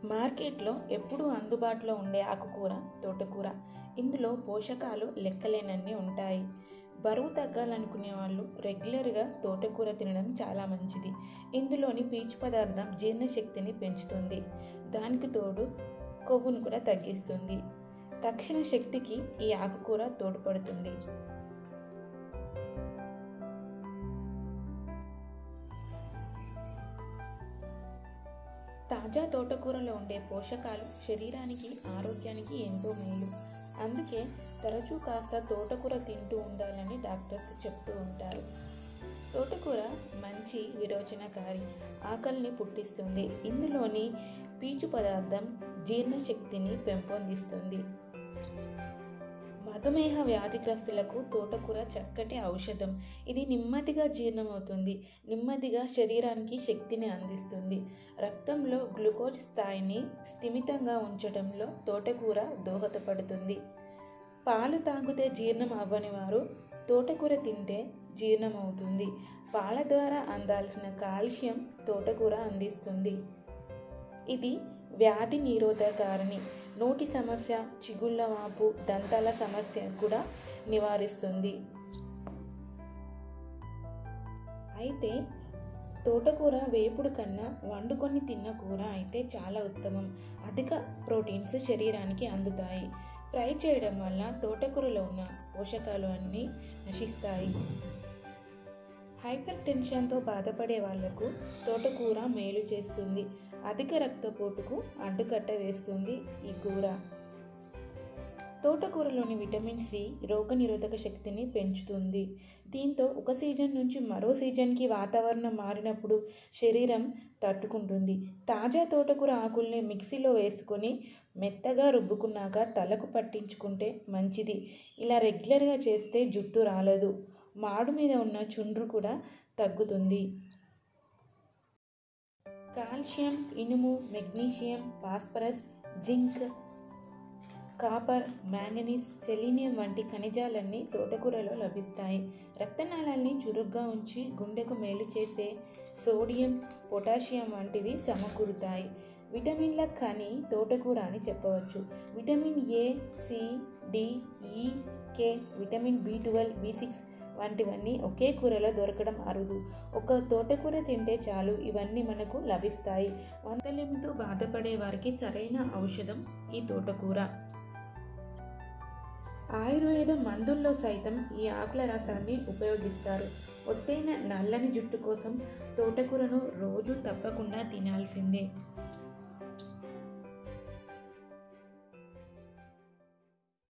మార్కెట్లో ఎప్పుడూ అందుబాటులో ఉండే ఆకుకూర తోటకూర ఇందులో పోషకాలు లెక్కలేనన్ని ఉంటాయి బరువు తగ్గాలనుకునే వాళ్ళు రెగ్యులర్గా తోటకూర తినడం చాలా మంచిది ఇందులోని పీచు పదార్థం జీర్ణశక్తిని పెంచుతుంది దానికి తోడు కొవ్వును కూడా తగ్గిస్తుంది తక్షణ శక్తికి ఈ ఆకుకూర తోడ్పడుతుంది తాజా తోటకూరలో ఉండే పోషకాలు శరీరానికి ఆరోగ్యానికి ఎంతో మేలు అందుకే తరచూ కాస్త తోటకూర తింటూ ఉండాలని డాక్టర్స్ చెప్తూ ఉంటారు తోటకూర మంచి విరోచనకారి ఆకలిని పుట్టిస్తుంది ఇందులోని పీచు పదార్థం జీర్ణశక్తిని పెంపొందిస్తుంది మధుమేహ వ్యాధిగ్రస్తులకు తోటకూర చక్కటి ఔషధం ఇది నెమ్మదిగా జీర్ణమవుతుంది నెమ్మదిగా శరీరానికి శక్తిని అందిస్తుంది రక్తంలో గ్లూకోజ్ స్థాయిని స్థిమితంగా ఉంచడంలో తోటకూర దోహదపడుతుంది పాలు తాగితే జీర్ణం అవ్వని వారు తోటకూర తింటే జీర్ణమవుతుంది పాల ద్వారా అందాల్సిన కాల్షియం తోటకూర అందిస్తుంది ఇది వ్యాధి నిరోధకారిణి నోటి సమస్య చిగుళ్ళ వాపు దంతాల సమస్య కూడా నివారిస్తుంది అయితే తోటకూర వేపుడు కన్నా వండుకొని తిన్న కూర అయితే చాలా ఉత్తమం అధిక ప్రోటీన్స్ శరీరానికి అందుతాయి ఫ్రై చేయడం వల్ల తోటకూరలో ఉన్న పోషకాలు అన్నీ నశిస్తాయి హైపర్ టెన్షన్తో బాధపడే వాళ్లకు తోటకూర మేలు చేస్తుంది అధిక రక్తపోటుకు అడ్డుకట్ట వేస్తుంది ఈ కూర తోటకూరలోని విటమిన్ సి రోగనిరోధక శక్తిని పెంచుతుంది దీంతో ఒక సీజన్ నుంచి మరో సీజన్కి వాతావరణం మారినప్పుడు శరీరం తట్టుకుంటుంది తాజా తోటకూర ఆకుల్ని మిక్సీలో వేసుకొని మెత్తగా రుబ్బుకున్నాక తలకు పట్టించుకుంటే మంచిది ఇలా రెగ్యులర్గా చేస్తే జుట్టు రాలదు మాడు మీద ఉన్న చుండ్రు కూడా తగ్గుతుంది కాల్షియం ఇనుము magnesium phosphorus zinc copper manganese selenium వంటి ఖనిజాలన్నీ తోటకూరలో లభిస్తాయి రక్తనాళాల్ని చురుగ్గా ఉంచి గుండెకు మేలు చేసే సోడియం పొటాషియం వంటివి సమకూరుతాయి విటమిన్ల ఖని తోటకూర అని చెప్పవచ్చు vitamin A C D E K vitamin B twelve B six వంటివన్నీ ఒకే కూరలో దొరకడం అరుదు ఒక తోటకూర తింటే చాలు ఇవన్నీ మనకు లభిస్తాయి వంతలేమితో బాధపడే వారికి సరైన ఔషధం ఈ తోటకూర ఆయుర్వేద మందుల్లో సైతం ఈ ఆకుల రసాన్ని ఉపయోగిస్తారు ఒత్తైన నల్లని జుట్టు కోసం తోటకూరను రోజు తప్పకుండా తినాల్సిందే